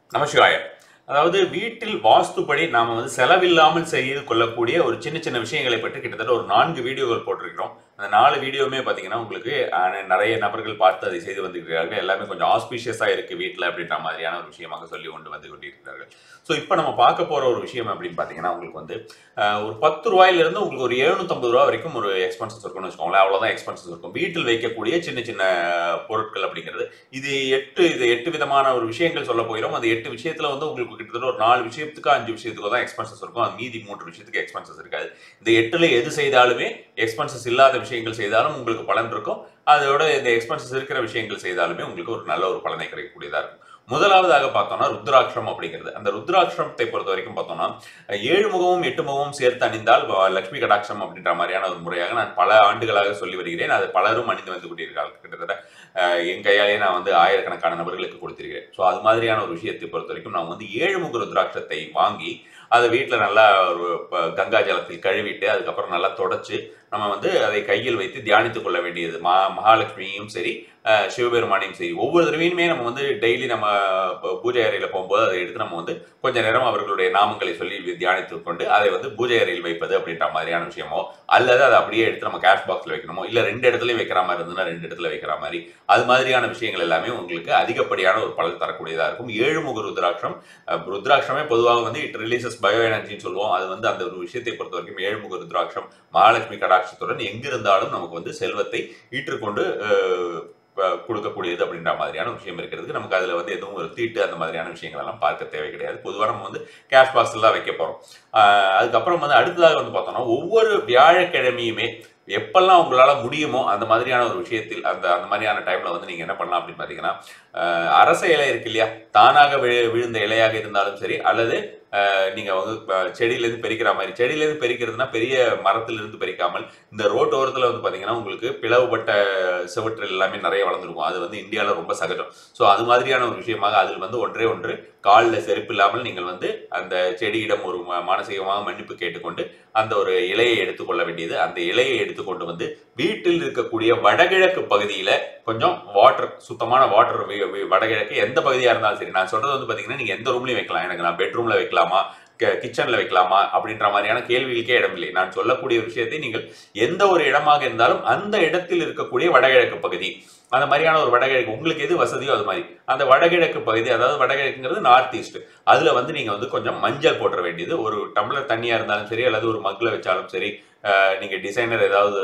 நமசிவாய அதாவது வீட்டில் வாஸ்துப்படி நாம வந்து செலவில்லாமல் செய்து கொள்ளக்கூடிய ஒரு சின்ன சின்ன விஷயங்களை பற்றி கிட்டத்தட்ட ஒரு நான்கு வீடியோகள் போட்டிருக்கிறோம் அந்த நாலு வீடியோவுமே பார்த்தீங்கன்னா உங்களுக்கு அஹ், நிறைய நபர்கள் பார்த்து அதை செய்து வந்திருக்கிறார்கள் எல்லாமே கொஞ்சம் ஆஸ்பீஷியஸாக இருக்கு வீட்டில் அப்படின்ற மாதிரியான ஒரு விஷயமாக சொல்லி கொண்டு வந்து கொண்டிருக்கிறார்கள் ஸோ இப்போ நம்ம பார்க்க போற ஒரு விஷயம் அப்படின்னு பார்த்தீங்கன்னா உங்களுக்கு வந்து அஹ், ஒரு பத்து ரூபாயிலிருந்து உங்களுக்கு ஒரு எழுநூத்தம்பது ரூபா வரைக்கும் ஒரு எக்ஸ்பென்சஸ் இருக்கும்னு வச்சுக்கோங்களேன் அவ்வளோதான் எக்ஸ்பென்சஸ் இருக்கும் வீட்டில் வைக்கக்கூடிய சின்ன சின்ன பொருட்கள் அப்படிங்கிறது இது எட்டு இது எட்டு விதமான ஒரு விஷயங்கள் சொல்ல போயிடும் அந்த எட்டு விஷயத்துல வந்து உங்களுக்கு கிட்டத்தட்ட ஒரு நாலு விஷயத்துக்கு அஞ்சு விஷயத்துக்கு தான் எக்ஸ்பென்சஸ் இருக்கும் அது மீதி மூன்று விஷயத்துக்கு எக்ஸ்பென்சஸ் இருக்காது இந்த எட்டுல எது செய்தாலுமே எக்ஸ்பென்சஸ் இல்லாத விஷயங்கள் செய்தாலும் உங்களுக்கு பலன் இருக்கும் அதோட இந்த எக்ஸ்பென்சஸ் இருக்கிற விஷயங்கள் செய்தாலுமே உங்களுக்கு ஒரு நல்ல ஒரு பலனை கிடைக்கக்கூடியதா இருக்கும் முதலாவதாக பார்த்தோம்னா ருத்ராட்சம் அப்படிங்கிறது அந்த ருத்ராட்சத்தை பொறுத்த வரைக்கும் பார்த்தோம்னா ஏழு முகமும் எட்டு முகமும் சேர்த்து அணிந்தால் வ- லட்சுமி கடாட்சம் அப்படின்ற மாதிரியான ஒரு முறையாக நான் பல ஆண்டுகளாக சொல்லி வருகிறேன் அது பலரும் அணிந்து வந்து கொண்டிருக்கிறார்கள் கிட்டத்தட்ட அஹ், என் கையாலே நான் வந்து ஆயிரக்கணக்கான நபர்களுக்கு கொடுத்திருக்கிறேன் ஸோ அது மாதிரியான ஒரு விஷயத்தை பொறுத்த வரைக்கும் நான் வந்து ஏழு முக ருத்ராட்சத்தை வாங்கி அதை வீட்டில் நல்லா ஒரு ப- கங்கா ஜலத்தில் கழுவிட்டு அதுக்கப்புறம் நல்லா தொடச்சு நம்ம வந்து அதை கையில் வைத்து தியானித்துக் கொள்ள வேண்டியது மா மகாலட்சுமியும் சரி அஹ், சிவபெருமானையும் சரி ஒவ்வொரு தடவையுமே நம்ம வந்து டெய்லி நம்ம ப- பூஜை அறையில் போகும்போது அதை எடுத்து நம்ம வந்து கொஞ்ச நேரம் அவர்களுடைய நாமங்களை சொல்லி தியானித்துக் கொண்டு அதை வந்து பூஜை அறையில் வைப்பது அப்படின்ற மாதிரியான விஷயமோ அல்லது அதை அப்படியே எடுத்து நம்ம கேஷ் பாக்ஸ்ல வைக்கணுமோ இல்ல ரெண்டு இடத்துலயும் வைக்கிற மாதிரி இருந்ததுன்னா ரெண்டு இடத்துல வைக்கிற மாதிரி அது மாதிரியான விஷயங்கள் எல்லாமே உங்களுக்கு அதிகப்படியான ஒரு பலன் தரக்கூடியதா இருக்கும் ஏழு முக ருத்ராட்சம் அஹ், ருத்ராட்சமே பொதுவாக வந்து இட் ரிலீசஸ் பயோ எனர்ஜின்னு சொல்லுவோம் அது வந்து அந்த ஒரு விஷயத்தை பொறுத்த வரைக்கும் ஏழு முக ருத்ராட்சம் மகாலட்சுமி கடாட்சத்துடன் எங்கிருந்தாலும் நமக்கு வந்து செல்வத்தை ஈற்றுக்கொண்டு அஹ், ப- கொடுக்கக்கூடியது அப்படின்ற மாதிரியான ஒரு விஷயம் இருக்கிறதுக்கு நமக்கு அதுல வந்து எதுவும் ஒரு தீட்டு அந்த மாதிரியான விஷயங்கள் எல்லாம் பார்க்க தேவை கிடையாது பொதுவாக நம்ம வந்து கேஷ் பாக்ஸ்ல தான் வைக்க போறோம் ஆஹ் அதுக்கப்புறம் வந்து அடுத்ததாக வந்து பார்த்தோம்னா ஒவ்வொரு வியாழக்கிழமையுமே எப்பெல்லாம் உங்களால முடியுமோ அந்த மாதிரியான ஒரு விஷயத்தில் அந்த அந்த மாதிரியான டைம்ல வந்து நீங்க என்ன பண்ணலாம் அப்படின்னு பாத்தீங்கன்னா ஆஹ் அரச இலை இருக்கு இல்லையா தானாக விழு- விழுந்த இலையாக இருந்தாலும் சரி அல்லது ஆஹ் நீங்க வந்து ஆஹ் செடியிலேருந்து பெரிக்கிற மாதிரி செடியிலேருந்து பெரிக்கிறதுனா பெரிய மரத்திலிருந்து பெரிக்காமல் இந்த ரோட்டோரத்தில் வந்து பார்த்தீங்கன்னா உங்களுக்கு பிளவுபட்ட சுவற்றில் எல்லாமே நிறைய வளர்ந்துருக்கும் அது வந்து இந்தியாவில் ரொம்ப சகஜம் ஸோ அது மாதிரியான ஒரு விஷயமாக அதில் வந்து ஒன்றே ஒன்று காலில் செருப்பு இல்லாமல் நீங்கள் வந்து அந்த செடியிடம் ஒரு ம- மானசீகமாக மன்னிப்பு கேட்டுக்கொண்டு அந்த ஒரு இலையை எடுத்துக்கொள்ள வேண்டியது அந்த இலையை எடுத்துக்கொண்டு வந்து வீட்டில் இருக்கக்கூடிய வடகிழக்கு பகுதியில் கொஞ்சம் வாட்டர் சுத்தமான வாட்டர் வடகிழக்கு எந்த பகுதியாக இருந்தாலும் சரி நான் சொல்றது வந்து பார்த்தீங்கன்னா நீங்கள் எந்த ரூம்லையும் வைக்கலாம் எனக்கு நான் பெட்ரூமில் வைக்கலாமா கிச்சனில் வைக்கலாமா அப்படின்ற மாதிரியான கேள்விகளுக்கே இடமில்லை நான் சொல்லக்கூடிய விஷயத்தை நீங்கள் எந்த ஒரு இடமாக இருந்தாலும் அந்த இடத்தில் இருக்கக்கூடிய வடகிழக்கு பகுதி அந்த மாதிரியான ஒரு வடகிழக்கு உங்களுக்கு எது வசதியோ அது மாதிரி அந்த வடகிழக்கு பகுதி அதாவது வடகிழக்குங்கிறது நார்த் ஈஸ்ட் அதுல வந்து நீங்க வந்து கொஞ்சம் மஞ்சள் போட்டுற வேண்டியது ஒரு டம்ளர் தண்ணியா இருந்தாலும் சரி அல்லது ஒரு மக்ல வச்சாலும் சரி அஹ், நீங்க டிசைனர் ஏதாவது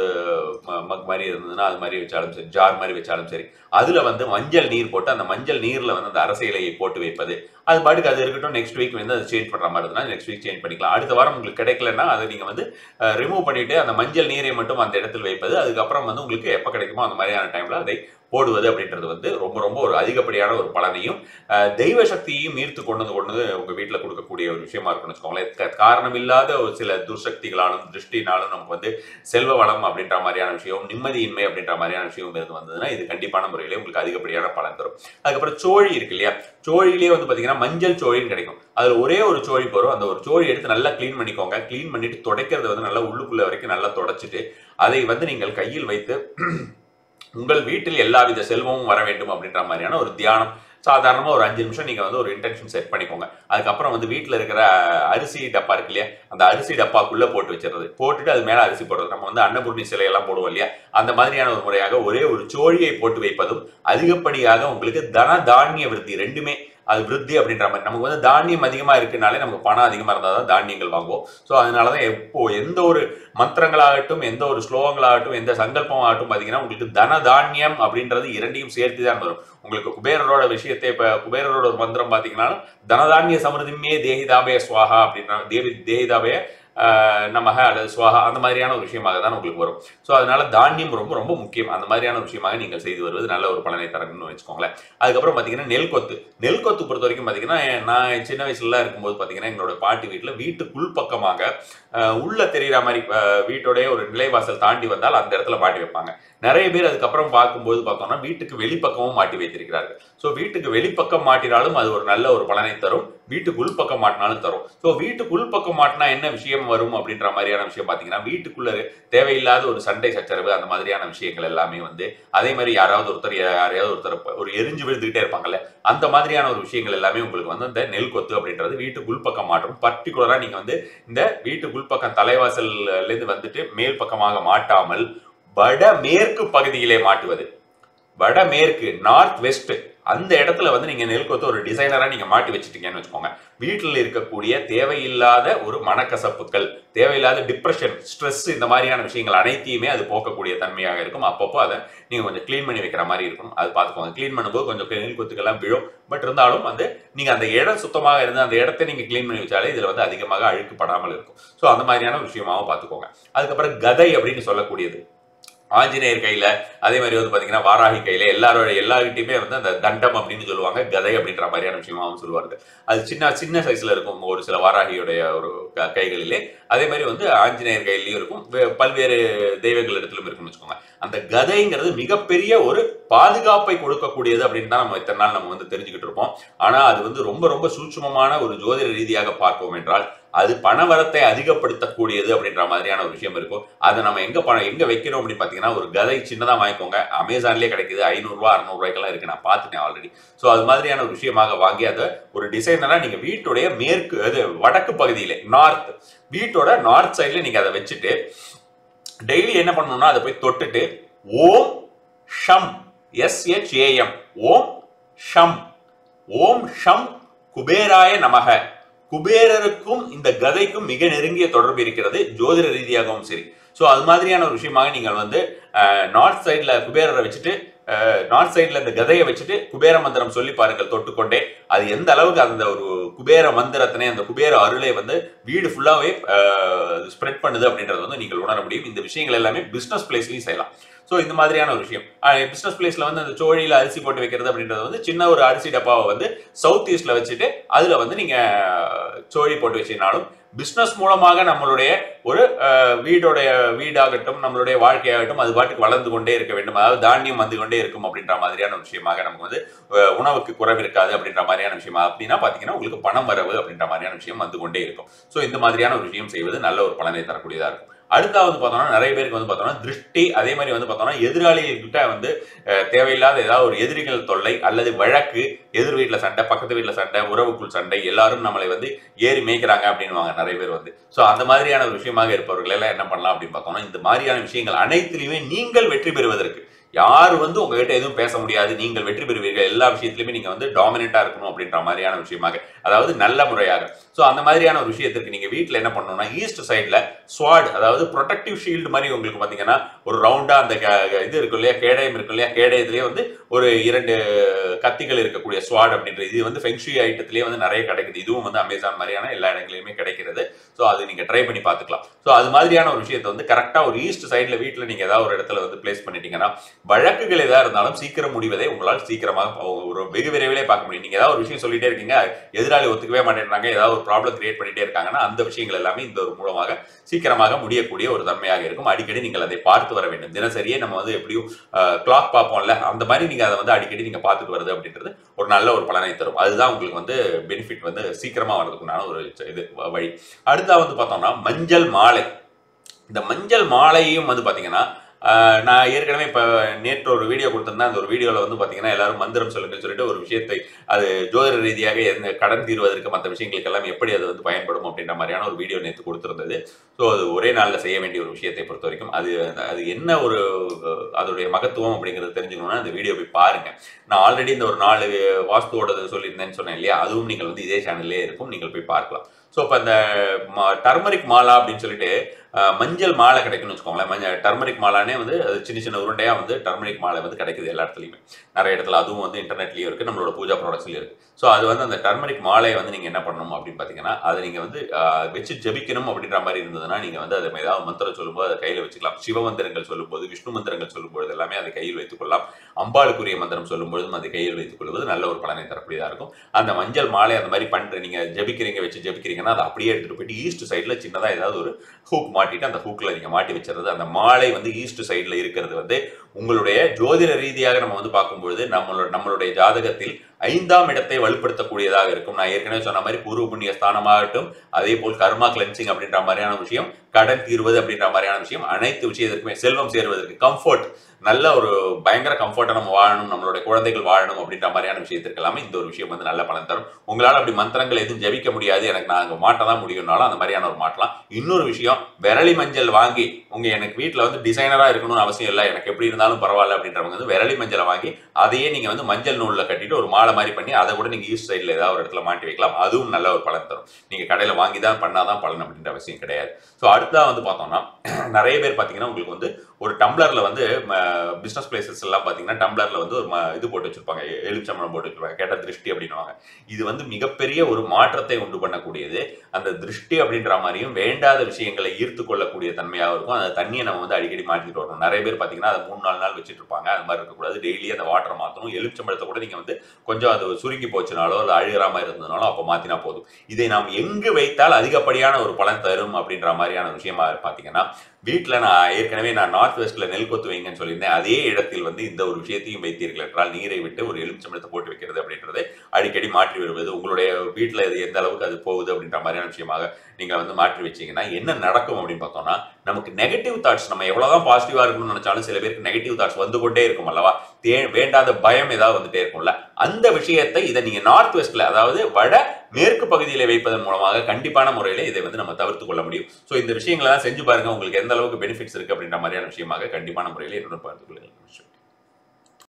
மக் மாதிரி இருந்ததுன்னா அது மாதிரி வச்சாலும் சரி ஜார் மாதிரி வச்சாலும் சரி அதுல வந்து மஞ்சள் நீர் போட்டு அந்த மஞ்சள் நீர்ல வந்து அந்த அரச இலையை போட்டு வைப்பது அது பாட்டுக்கு அது இருக்கட்டும் நெக்ஸ்ட் வீக் வந்து அது சேஞ்ச் பண்ற மாதிரி இருந்தால் நெக்ஸ்ட் வீக் சேஞ்ச் பண்ணிக்கலாம் அடுத்த வாரம் உங்களுக்கு கிடைக்கலன்னா அதை நீங்க வந்து ரிமூவ் பண்ணிட்டு அந்த மஞ்சள் நீரை மட்டும் அந்த இடத்தில் வைப்பது அதுக்கப்புறம் வந்து உங்களுக்கு எப்போ கிடைக்குமோ அந்த மாதிரியான டைம்ல அதை போடுவது அப்படின்றது வந்து ரொம்ப ரொம்ப ஒரு அதிகப்படியான ஒரு பலனையும் அஹ், தெய்வ சக்தியையும் ஈர்த்து கொண்டு வந்து கொண்டு வந்து உங்க வீட்டில் கொடுக்கக்கூடிய ஒரு விஷயமா இருக்கும்னு வச்சுக்கோங்களேன் க- காரணம் இல்லாத ஒரு சில துர்சக்திகளாலும் திருஷ்டினாலும் நமக்கு வந்து செல்வ வளம் அப்படின்ற மாதிரியான விஷயம் நிம்மதியின்மை அப்படின்ற மாதிரியான விஷயம் இருந்து வந்ததுன்னா இது கண்டிப்பான முறையிலே உங்களுக்கு அதிகப்படியான பலன் தரும் அதுக்கப்புறம் சோழி இருக்கு இல்லையா சோழிலேயே வந்து பாத்தீங்கன்னா மஞ்சள் சோழின்னு கிடைக்கும் அதுல ஒரே ஒரு சோழி போறோம் அந்த ஒரு சோழி எடுத்து நல்லா க்ளீன் பண்ணிக்கோங்க க்ளீன் பண்ணிட்டு துடைக்கிறத வந்து நல்லா உள்ளுக்குள்ள வரைக்கும் நல்லா தொடச்சிட்டு அதை வந்து நீங்கள் கையில் வைத்து உங்கள் வீட்டில் எல்லாவித செல்வமும் வர வேண்டும் அப்படின்ற மாதிரியான ஒரு தியானம் சாதாரணமாக ஒரு அஞ்சு நிமிஷம் நீங்கள் வந்து ஒரு இன்டென்ஷன் செட் பண்ணிக்கோங்க அதுக்கப்புறம் வந்து வீட்டில் இருக்கிற அரிசி டப்பா இருக்கு இல்லையா அந்த அரிசி டப்பாக்குள்ளே போட்டு வச்சிடுறது போட்டுட்டு அது மேலே அரிசி போடுறது நம்ம வந்து அன்னபூர்ணி சிலையெல்லாம் போடுவோம் இல்லையா அந்த மாதிரியான ஒரு முறையாக ஒரே ஒரு சோழியை போட்டு வைப்பதும் அதிகப்படியாக உங்களுக்கு தன தானிய விருத்தி ரெண்டுமே அது விருத்தி அப்படின்ற மாதிரி நமக்கு வந்து தானியம் அதிகமாக இருக்குனாலே நமக்கு பணம் அதிகமாக இருந்தால் தான் தானியங்கள் வாங்குவோம் ஸோ அதனால தான் எப்போ எந்த ஒரு மந்திரங்களாகட்டும் எந்த ஒரு ஸ்லோகங்களாகட்டும் எந்த சங்கல்பமாகட்டும் பார்த்தீங்கன்னா உங்களுக்கு தன தானியம் அப்படின்றது இரண்டையும் சேர்த்து தான் வரும் உங்களுக்கு குபேரரோட விஷயத்தை இப்போ குபேரரோட ஒரு மந்திரம் பார்த்தீங்கன்னா தனதானிய சமிருதிமே தேகிதாபய சுவாகா அப்படின்ற தேவி தேகிதாபய ஆஹ், நமக அல்லது சுவாகா அந்த மாதிரியான ஒரு விஷயமாக தான் உங்களுக்கு வரும் ஸோ அதனால தானியம் ரொம்ப ரொம்ப முக்கியம் அந்த மாதிரியான ஒரு விஷயமாக நீங்கள் செய்து வருவது நல்ல ஒரு பலனை தரணும்னு வச்சுக்கோங்களேன் அதுக்கப்புறம் பார்த்தீங்கன்னா நெல் கொத்து நெல் கொத்து பொறுத்த வரைக்கும் பார்த்தீங்கன்னா நான் சின்ன வயசுல இருக்கும்போது பார்த்தீங்கன்னா எங்களோட பாட்டி வீட்டில் வீட்டுக்குள் பக்கமாக ஆஹ், உள்ள தெரிகிற மாதிரி ஆஹ், வீட்டோடைய ஒரு நிலைவாசல் தாண்டி வந்தால் அந்த இடத்துல மாட்டி வைப்பாங்க நிறைய பேர் அதுக்கப்புறம் பார்க்கும்போது பார்த்தோம்னா வீட்டுக்கு வெளிப்பக்கமும் மாட்டி வைத்திருக்கிறார்கள் ஸோ வீட்டுக்கு வெளிப்பக்கம் மாட்டினாலும் அது ஒரு நல்ல ஒரு பலனை தரும் வீட்டுக்கு உள்பக்கம் மாட்டினாலும் தரும் ஸோ வீட்டுக்கு உள்பக்கம் மாட்டினா என்ன விஷயம் வரும் அப்படின்ற மாதிரியான விஷயம் பார்த்தீங்கன்னா வீட்டுக்குள்ள தேவையில்லாத ஒரு சண்டை சச்சரவு அந்த மாதிரியான விஷயங்கள் எல்லாமே வந்து அதே மாதிரி யாராவது ஒருத்தர் யாரையாவது ஒருத்தர் ஒரு எரிஞ்சு விழுந்துகிட்டே இருப்பாங்கல்ல அந்த மாதிரியான ஒரு விஷயங்கள் எல்லாமே உங்களுக்கு வந்து இந்த நெல் கொத்து அப்படின்றது வீட்டுக்கு உள்பக்கம் மாற்றும் பர்டிகுலரா நீங்க வந்து இந்த வீட்டுக்கு உள்பக்கம் தலைவாசல்ல இருந்து வந்துட்டு மேல் பக்கமாக மாட்டாமல் வட மேற்கு பகுதியிலே மாட்டுவது வடமேற்கு நார்த் வெஸ்ட் அந்த இடத்துல வந்து நீங்க நெல் கொத்து ஒரு டிசைனரா நீங்க மாட்டி வச்சுட்டீங்கன்னு வச்சுக்கோங்க வீட்டில் இருக்கக்கூடிய தேவையில்லாத ஒரு மனக்கசப்புகள் தேவையில்லாத டிப்ரெஷன் ஸ்ட்ரெஸ் இந்த மாதிரியான விஷயங்கள் அனைத்தையுமே அது போக்கக்கூடிய தன்மையாக இருக்கும் அப்பப்போ அதை நீங்க கொஞ்சம் க்ளீன் பண்ணி வைக்கிற மாதிரி இருக்கும் அது பார்த்துக்கோங்க க்ளீன் பண்ணும்போது கொஞ்சம் நெல் கொத்துக்கெல்லாம் விழும் பட் இருந்தாலும் வந்து நீங்க அந்த இடம் சுத்தமாக இருந்து அந்த இடத்தை நீங்க க்ளீன் பண்ணி வச்சாலே இதுல வந்து அதிகமாக அழுக்கு படாமல் இருக்கும் ஸோ அந்த மாதிரியான விஷயமாவும் பார்த்துக்கோங்க அதுக்கப்புறம் கதை அப்படின்னு சொல்லக்கூடியது ஆஞ்சநேயர் கையில அதே மாதிரி வந்து பாத்தீங்கன்னா வாராகி கையில எல்லாரோட எல்லார்கிட்டயுமே வந்து அந்த தண்டம் அப்படின்னு சொல்லுவாங்க கதை அப்படின்ற மாதிரியான விஷயமாவும் சொல்லுவாங்க அது சின்ன சின்ன சைஸ்ல இருக்கும் ஒரு சில வாராகியுடைய ஒரு க- கைகளிலே அதே மாதிரி வந்து ஆஞ்சநேயர் கையிலயும் இருக்கும் வே- பல்வேறு தெய்வங்கள் இடத்திலும் இருக்கும்னு வச்சுக்கோங்க அந்த கதைங்கிறது மிகப்பெரிய ஒரு பாதுகாப்பை கொடுக்கக்கூடியது அப்படின்னு தான் நம்ம இத்தனை நாள் நம்ம வந்து தெரிஞ்சுக்கிட்டு இருப்போம் ஆனா அது வந்து ரொம்ப ரொம்ப சூட்சுமமான ஒரு ஜோதிட ரீதியாக பார்ப்போம் என்றால் அது பணவரத்தை அதிகப்படுத்தக்கூடியது அப்படின்ற மாதிரியான ஒரு விஷயம் இருக்கும் அதை நம்ம எங்க பணம் எங்க வைக்கிறோம் அப்படின்னு பாத்தீங்கன்னா ஒரு கதை சின்னதா வாங்கிக்கோங்க அமேசான்லயே கிடைக்குது ஐநூறுரூவா அறுநூறுவாய்க்கெல்லாம் இருக்கு நான் பார்த்துட்டேன் ஆல்ரெடி ஸோ அது மாதிரியான ஒரு விஷயமாக வாங்கி அதை ஒரு டிசைனரா நீங்க வீட்டுடைய மேற்கு அது வடக்கு பகுதியில நார்த் வீட்டோட நார்த் சைட்ல நீங்க அதை வச்சுட்டு டெய்லி என்ன பண்ணணும்னா அதை போய் தொட்டுட்டு ஓம் ஷம் எஸ்ஹெச்ஏஎம் ஓம் ஷம் ஓம் ஷம் குபேராய நமக குபேரருக்கும் இந்த கதைக்கும் மிக நெருங்கிய தொடர்பு இருக்கிறது ஜோதிட ரீதியாகவும் சரி ஸோ அது மாதிரியான ஒரு விஷயமாக நீங்கள் வந்து நார்த் சைடில் குபேரரை வச்சுட்டு நார்த் சைடில் இந்த கதையை வச்சுட்டு குபேர மந்திரம் சொல்லி பாருங்கள் தொட்டுக்கொண்டே அது எந்த அளவுக்கு அந்த ஒரு குபேர மந்திரத்தினை அந்த குபேர அருளை வந்து வீடு ஃபுல்லாகவே ஸ்ப்ரெட் பண்ணுது அப்படின்றது வந்து நீங்கள் உணர முடியும் இந்த விஷயங்கள் எல்லாமே பிஸ்னஸ் பிளேஸ்லையும் செய்யலாம் ஸோ இந்த மாதிரியான ஒரு விஷயம் பிஸ்னஸ் பிளேஸ்ல வந்து அந்த சோழியில் அரிசி போட்டு வைக்கிறது அப்படின்றது வந்து சின்ன ஒரு அரிசி டப்பாவை வந்து சவுத் ஈஸ்ட்ல வச்சுட்டு அதுல வந்து நீங்க சோழி போட்டு வச்சீங்கனாலும் பிஸ்னஸ் மூலமாக நம்மளுடைய ஒரு அஹ், வீடோடைய வீடாகட்டும் நம்மளுடைய வாழ்க்கையாகட்டும் அது பாட்டுக்கு வளர்ந்து கொண்டே இருக்க வேண்டும் அதாவது தானியம் வந்து கொண்டே இருக்கும் அப்படின்ற மாதிரியான ஒரு விஷயமாக நமக்கு வந்து அஹ், உணவுக்கு குறைவு இருக்காது அப்படின்ற மாதிரியான விஷயமா அப்படின்னா பாத்தீங்கன்னா உங்களுக்கு பணம் வரவு அப்படின்ற மாதிரியான விஷயம் வந்து கொண்டே இருக்கும் ஸோ இந்த மாதிரியான ஒரு விஷயம் செய்வது நல்ல ஒரு பலனை தரக்கூடியதா இருக்கும் அடுத்தாவது பார்த்தோம்னா நிறைய பேருக்கு வந்து பார்த்தோம்னா திருஷ்டி அதே மாதிரி வந்து பார்த்தோம்னா எதிராளிகிட்ட வந்து அஹ், தேவையில்லாத ஏதாவது ஒரு எதிரிகள் தொல்லை அல்லது வழக்கு எதிர் வீட்டுல சண்டை பக்கத்து வீட்டுல சண்டை உறவுக்குள் சண்டை எல்லாரும் நம்மளை வந்து ஏறி மேய்க்கிறாங்க அப்படின்னுவாங்க நிறைய பேர் வந்து ஸோ அந்த மாதிரியான ஒரு விஷயமாக இருப்பவர்கள் எல்லாம் என்ன பண்ணலாம் அப்படின்னு பார்த்தோம்னா இந்த மாதிரியான விஷயங்கள் அனைத்திலுமே நீங்கள் வெற்றி பெறுவதற்கு யார் வந்து உங்ககிட்ட எதுவும் பேச முடியாது நீங்கள் வெற்றி பெறுவீர்கள் எல்லா விஷயத்திலுமே நீங்க வந்து டாமினேட்டா இருக்கணும் அப்படின்ற மாதிரியான விஷயமாக அதாவது நல்ல முறையாக ஸோ அந்த மாதிரியான ஒரு விஷயத்திற்கு நீங்க வீட்டில் என்ன பண்ணணும்னா ஈஸ்ட் சைடில் ஸ்வாட் அதாவது ப்ரொடெக்டிவ் ஷீல்டு மாதிரி உங்களுக்கு பார்த்தீங்கன்னா ஒரு ரவுண்டா அந்த க- இது இருக்கும் இல்லையா கேடயம் இருக்கும் இல்லையா கேடயத்திலேயே வந்து ஒரு இரண்டு கத்திகள் இருக்கக்கூடிய ஸ்வாட் அப்படின்ற இது வந்து ஃபெங்ஷி ஐட்டத்திலேயே வந்து நிறைய கிடைக்குது இதுவும் வந்து அமேசான் மாதிரியான எல்லா இடங்களிலுமே கிடைக்கிறது ஸோ அது நீங்க ட்ரை பண்ணி பார்த்துக்கலாம் ஸோ அது மாதிரியான ஒரு விஷயத்தை வந்து கரெக்டாக ஒரு ஈஸ்ட் சைடில் வீட்டில் நீங்க ஏதாவது ஒரு இடத்துல வந்து பிளேஸ் பண்ணிட்டீங்கன்னா வழக்குகள் எதா இருந்தாலும் சீக்கிரம் முடிவதை உங்களால் சீக்கிரமாக ஒரு வெகு விரைவிலே பார்க்க முடியும் நீங்க ஏதாவது ஒரு விஷயம் சொல்லிட்டே இருக்கீங்க எதிராளி ஒத்துக்கவே மாட்டேன்றாங்க ஏதாவது ஒரு ப்ராப்ளம் கிரியேட் பண்ணிட்டே இருக்காங்கன்னா அந்த விஷயங்கள் எல்லாமே இந்த ஒரு மூலமாக சீக்கிரமாக முடியக்கூடிய ஒரு தன்மையாக இருக்கும் அடிக்கடி நீங்கள் அதை பார்த்து வர வேண்டும் தினசரியே நம்ம வந்து எப்படியும் கிளாக் பார்ப்போம்ல அந்த மாதிரி நீங்க அதை வந்து அடிக்கடி நீங்க பார்த்துட்டு வருது அப்படின்றது ஒரு நல்ல ஒரு பலனை தரும் அதுதான் உங்களுக்கு வந்து பெனிஃபிட் வந்து சீக்கிரமா வர்றதுக்குண்டான ஒரு இது வழி அடுத்தா வந்து பார்த்தோம்னா மஞ்சள் மாலை இந்த மஞ்சள் மாலையும் வந்து பாத்தீங்கன்னா ஆஹ், நான் ஏற்கனவே இப்போ நேற்று ஒரு வீடியோ கொடுத்திருந்தேன் அந்த ஒரு வீடியோவில் வந்து பார்த்தீங்கன்னா எல்லாரும் மந்திரம் சொல்லுங்கன்னு சொல்லிட்டு ஒரு விஷயத்தை அது ஜோதிட ரீதியாக எந்த கடன் தீர்வதற்கு மற்ற விஷயங்களுக்கெல்லாம் எப்படி அது வந்து பயன்படும் அப்படின்ற மாதிரியான ஒரு வீடியோ நேற்று கொடுத்திருந்தது ஸோ அது ஒரே நாளில் செய்ய வேண்டிய ஒரு விஷயத்தை பொறுத்த வரைக்கும் அது அது என்ன ஒரு அஹ், அதோடைய மகத்துவம் அப்படிங்கிறது தெரிஞ்சுக்கணும்னா அந்த வீடியோ போய் பாருங்க நான் ஆல்ரெடி இந்த ஒரு நாலு வாஸ்துவோட சொல்லியிருந்தேன்னு சொன்னேன் இல்லையா அதுவும் நீங்கள் வந்து இதே சேனல்லே இருக்கும் நீங்கள் போய் பார்க்கலாம் ஸோ இப்போ அந்த டர்மரிக் மாலா அப்படின்னு சொல்லிட்டு அஹ், மஞ்சள் மாலை கிடைக்கும்னு வச்சுக்கோங்களேன் மஞ்சள் டர்மரிக் மாலானே வந்து அது சின்ன சின்ன உருண்டையாக வந்து டர்மரிக் மாலை வந்து கிடைக்குது எல்லா இடத்துலையுமே நிறைய இடத்துல அதுவும் வந்து இன்டர்நெட்லேயும் இருக்குது நம்மளோட பூஜா ப்ராடக்ட்ஸ்லையும் இருக்குது ஸோ அது வந்து அந்த டர்மரிக் மாலையை வந்து நீங்கள் என்ன பண்ணணும் அப்படின்னு பார்த்தீங்கன்னா அதை நீங்கள் வந்து அஹ், வச்சு ஜெபிக்கணும் அப்படின்ற மாதிரி இருந்ததுன்னா நீங்கள் வந்து அதை ஏதாவது மந்திரம் சொல்லும்போது அதை கையில் வச்சுக்கலாம் சிவ மந்திரங்கள் சொல்லும்போது விஷ்ணு மந்திரங்கள் சொல்லும்போது எல்லாமே அதை கையில் வைத்துக் கொள்ளலாம் அம்பாளுக்குரிய மந்திரம் சொல்லும்பொழுதும் அதை கையில் வைத்துக் கொள்வது நல்ல ஒரு பலனை தரக்கூடியதாக இருக்கும் அந்த மஞ்சள் மாலை அந்த மாதிரி பண்ற நீங்க ஜெபிக்கிறீங்க வச்சு ஜெபிக்கிறீங்கன்னா அதை அப்படியே எடுத்துட்டு போயிட்டு ஈஸ்ட் சைடுல சின்னதா ஏதாவது ஒரு ஹூக் மாட்டிட்டு அந்த ஹூக்ல நீங்க மாட்டி வச்சிருது அந்த மாலை வந்து ஈஸ்ட் சைடுல இருக்கிறது வந்து உங்களுடைய ஜோதிட ரீதியாக நம்ம வந்து பார்க்கும்பொழுது நம்மளோட நம்மளுடைய ஜாதகத்தில் ஐந்தாம் இடத்தை வலுப்படுத்தக்கூடியதாக இருக்கும் நான் ஏற்கனவே சொன்ன மாதிரி பூர்வ புண்ணிய ஸ்தானமாகட்டும் அதே போல் கர்மா கிளென்சிங் அப்படின்ற மாதிரியான விஷயம் கடன் தீர்வது அப்படின்ற மாதிரியான விஷயம் அனைத்து விஷயத்திற்குமே செல்வம் சேருவதற்கு கம்ஃபர்ட் நல்ல ஒரு பயங்கர கம்ஃபர்ட்டா நம்ம வாழணும் நம்மளுடைய குழந்தைகள் வாழணும் அப்படின்ற மாதிரியான விஷயத்திற்கு எல்லாமே இந்த ஒரு விஷயம் வந்து நல்ல பலன் தரும் உங்களால் அப்படி மந்திரங்கள் எதுவும் ஜெபிக்க முடியாது எனக்கு நான் அங்கே மாட்ட தான் முடியும்னாலும் அந்த மாதிரியான ஒரு மாட்டலாம் இன்னொரு விஷயம் விரலி மஞ்சள் வாங்கி உங்க எனக்கு வீட்டில் வந்து டிசைனரா இருக்கணும்னு அவசியம் இல்லை எனக்கு எப்படி இருந்தாலும் பரவாயில்ல அப்படின்றவங்க வந்து விரலி மஞ்சளை வாங்கி அதையே நீங்க வந்து மஞ்சள் நூலில் கட்டிட்டு ஒரு மாலை மாதிரி பண்ணி அதை கூட நீங்க ஈஸ்ட் சைடில் ஏதாவது ஒரு இடத்துல மாட்டி வைக்கலாம் அதுவும் நல்ல ஒரு பலன் தரும் நீங்க கடையில் வாங்கி தான் பண்ணாதான் பலன் அப்படின்ற அவசியம் கிடையாது ஸோ அடுத்ததாக வந்து பார்த்தோம்னா நிறைய பேர் பார்த்தீங்கன்னா உங்களுக்கு வந்து ஒரு டம்ளர்ல வந்து பிசினஸ் பிளேசஸ் எல்லாம் பார்த்தீங்கன்னா டம்ளர்ல வந்து ஒரு ம- இது போட்டு வச்சிருப்பாங்க எ- எலுமிச்சம்பழம் போட்டு வச்சிருப்பாங்க கேட்ட திருஷ்டி அப்படின்னுவாங்க இது வந்து மிகப்பெரிய ஒரு மாற்றத்தை உண்டு பண்ணக்கூடியது அந்த திருஷ்டி அப்படின்ற மாதிரியும் வேண்டாத விஷயங்களை ஈர்த்து கொள்ளக்கூடிய தன்மையாக இருக்கும் அந்த தண்ணியை நம்ம வந்து அடிக்கடி மாற்றிட்டு வரணும் நிறைய பேர் பார்த்தீங்கன்னா அதை மூணு நாலு நாள் வச்சுட்டு இருப்பாங்க அது மாதிரி இருக்கக்கூடாது டெய்லி அந்த வாட்டரை மாற்றணும் எலுமிச்சம்பழத்தை கூட நீங்கள் வந்து கொஞ்சம் அது சுருங்கி போச்சுனாலோ இல்லை அழுகிற மாதிரி இருந்ததுனாலோ அப்போ மாற்றினா போதும் இதை நாம் எங்கு வைத்தால் அதிகப்படியான ஒரு பலன் தரும் அப்படின்ற மாதிரியான விஷயமா பார்த்தீங்கன்னா வீட்டில் நான் ஏற்கனவே நான் நார்த் வெஸ்ட்ல நெல் கொத்து வைங்கன்னு சொல்லியிருந்தேன் அதே இடத்தில் வந்து இந்த ஒரு விஷயத்தையும் வைத்தீர்கள் என்றால் நீரை விட்டு ஒரு எலுமிச்சம்பழத்தை போட்டு வைக்கிறது அப்படின்றது அடிக்கடி மாற்றி வருவது உங்களுடைய வீட்டில் இது எந்த அளவுக்கு அது போகுது அப்படின்ற மாதிரியான விஷயமாக நீங்கள் வந்து மாற்றி வச்சீங்கன்னா என்ன நடக்கும் அப்படின்னு பார்த்தோம்னா நமக்கு நெகட்டிவ் தாட்ஸ் நம்ம எவ்வளவுதான் பாசிட்டிவா இருக்கணும்னு நினைச்சாலும் சில பேருக்கு நெகட்டிவ் தாட்ஸ் வந்து கொண்டே இருக்கும் அல்லவா தே வேண்டாத பயம் ஏதாவது வந்துட்டே இருக்கும்ல அந்த விஷயத்தை இதை நீங்க நார்த் வெஸ்ட்ல அதாவது வட மேற்கு பகுதியில வைப்பதன் மூலமாக கண்டிப்பான முறையில இதை வந்து நம்ம தவிர்த்து கொள்ள முடியும் ஸோ இந்த விஷயங்களை எல்லாம் செஞ்சு பாருங்க உங்களுக்கு எந்த அளவுக்கு பெனிஃபிட்ஸ் இருக்கு அப்படின்ற மாதிரியான விஷயமாக கண்டிப்பான முறையில் என்னோட பார்த்துக் கொள்ளுங்கள்